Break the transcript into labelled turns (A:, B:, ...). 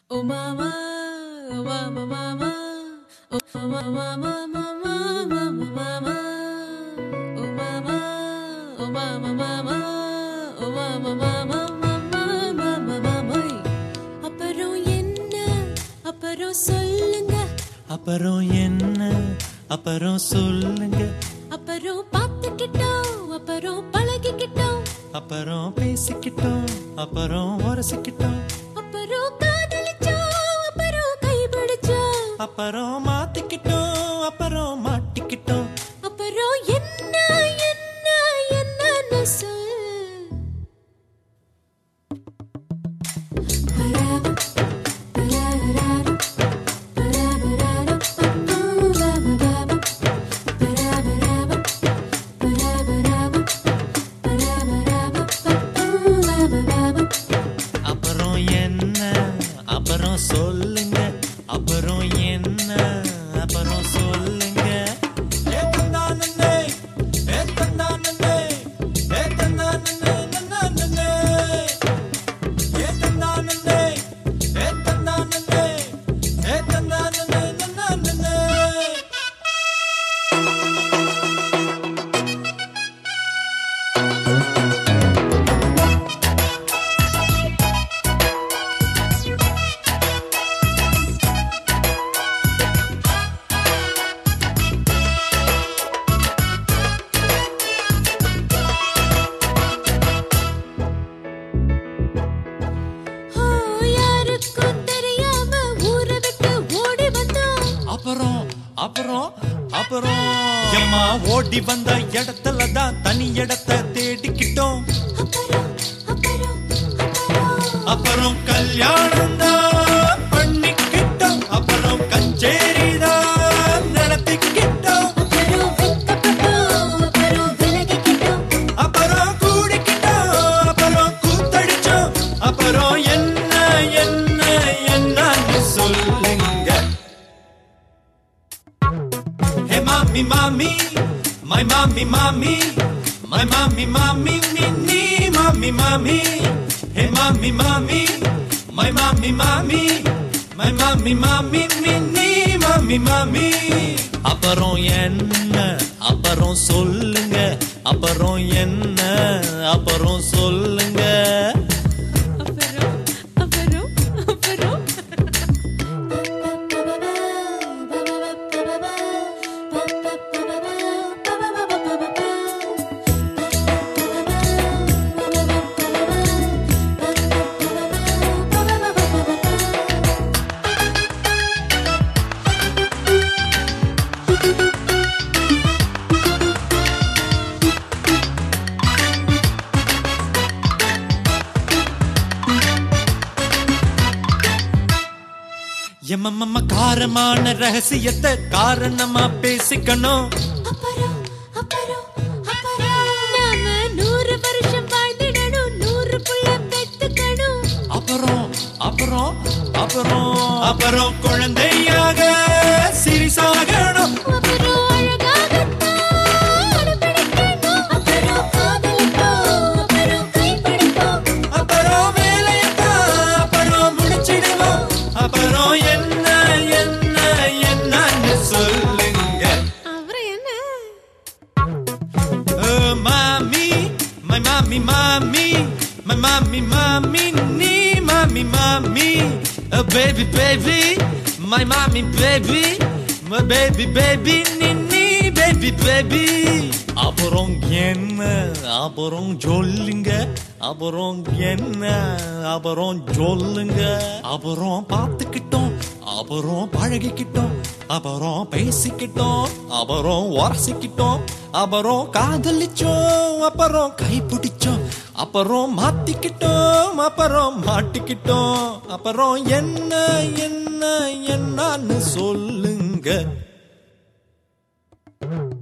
A: Oh mama, oh mama, mama, oh mama, mama, mama, mama, mama, oh mama, oh mama, mama, oh mama, mama, mama, mama, mama. அப்புறம் என்ன அப்புறம் சொல்லுங்க
B: அப்புறம் என்ன அப்புறம் சொல்லுங்க
A: அப்புறம் பார்த்துக்கிட்டோம் அப்புறம் பழகிக்கிட்டோம்
B: அப்புறம் பேசிக்கிட்டோம் அப்புறம் உரசிக்கிட்டோம்
A: அப்புறம் காதலிச்சோம் அப்புறம் கைபிடிச்சோம்
B: அப்புறம் மாத்திக்கிட்டோம் அப்புறம் மாட்டிக்கிட்டோம்
A: அப்புறம் என்ன என்ன என்னன்னு சொல்
B: அப்புறம் என்ன அப்புறம் சொல்லுங்க அப்புறம் என்ன அப்புறம் சொல்லுங்க ஏ தந்தானே, ஏ தந்தானே, ஏ தந்தானே, நன்னானே. ஏ தந்தானே, ஏ தந்தானே, ஏ தந்தானே, நன்னானே.
A: ஓ, யாருக்கும் தெரியாம ஊரை விட்டு ஓடி வந்தோம்
B: அப்புறம் அப்புறம் அப்புறம் எம்மா ஓடி வந்த இடத்துல தான் தனி இடத்தை தேடிக்கிட்டோம்
A: அப்புறம் அப்புறம் அப்புறம்
B: அப்புறம் கல்யாணம் தான் பண்ணிக்கிட்டோம் அப்புறம் கச்சேரி தான் நடத்திக்கிட்டோம்
A: அப்புறம் வெட்கப்பட்டோம் அப்புறம் விலகிக்கிட்டோம்
B: அப்புறம் கூடிக்கிட்டோம் அப்புறம் கூத்தடிச்சோம் அப்புறம் என்ன என்ன என்னன்னு சொல்லுங்க ஹே மாமி மாமி மை மாமி மாமி மை மாமி மாமி மின்னி மாமி மாமி ஹே மாமி மாமி மை மாமி மாமி மை மாமி மாமி மின்னி மாமி மாமி அப்புறம் என்ன அப்புறம் சொல்லுங்க அப்புறம் என்ன அப்புறம் சொல்லுங்க
A: அப்புறம் அப்புறம் அப்புறம்
B: எம்மம்ம காரமான ரகசியத்தை காரணமா பேசிக்கணும்
A: அப்புறம் அப்புறம் அப்புறம் நாம நூறு வருஷம் வாழ்ந்திடணும் நூறு புள்ள பெத்துக்கணும்
B: அப்புறம் அப்புறம் அப்புறம் அப்புறம் குழந்தையாக சிரிசாகணும்
A: அப்புறம் அழகாகத்தான் பிடிக்கணும் அப்புறம் காதலிப்போம் அப்புறம் கைப்பிடிப்போம்
B: அப்புறம் வேலையத்தான் அப்புறம் முடிச்சிடுவோம் அப்புறம் என்ன என்ன என்னன்னு சொல்லுங்க
A: அப்புறம் என்ன
B: Oh, mommy, my mommy, mommy, my mommy, mommy, nee, mommy, mommy, oh, baby, baby, my mommy, baby, my baby, baby, nee, nee, baby, baby. அப்புறம் என்ன அப்புறம் சொல்லுங்க அப்புறம் என்ன அப்புறம் சொல்லுங்க அப்புறம் பார்த்துக்கிட்டோம் அப்புறம் பழகிக்கிட்டோம் அப்புறம் பேசிக்கிட்டோம் அப்புறம் உரசிக்கிட்டோம் அப்புறம் காதலிச்சோம் அப்புறம் கைப்பிடிச்சோம் அப்புறம் மாத்திக்கிட்டோம் அப்புறம் மாட்டிக்கிட்டோம் அப்புறம் என்ன என்ன என்னன்னு சொல்லுங்க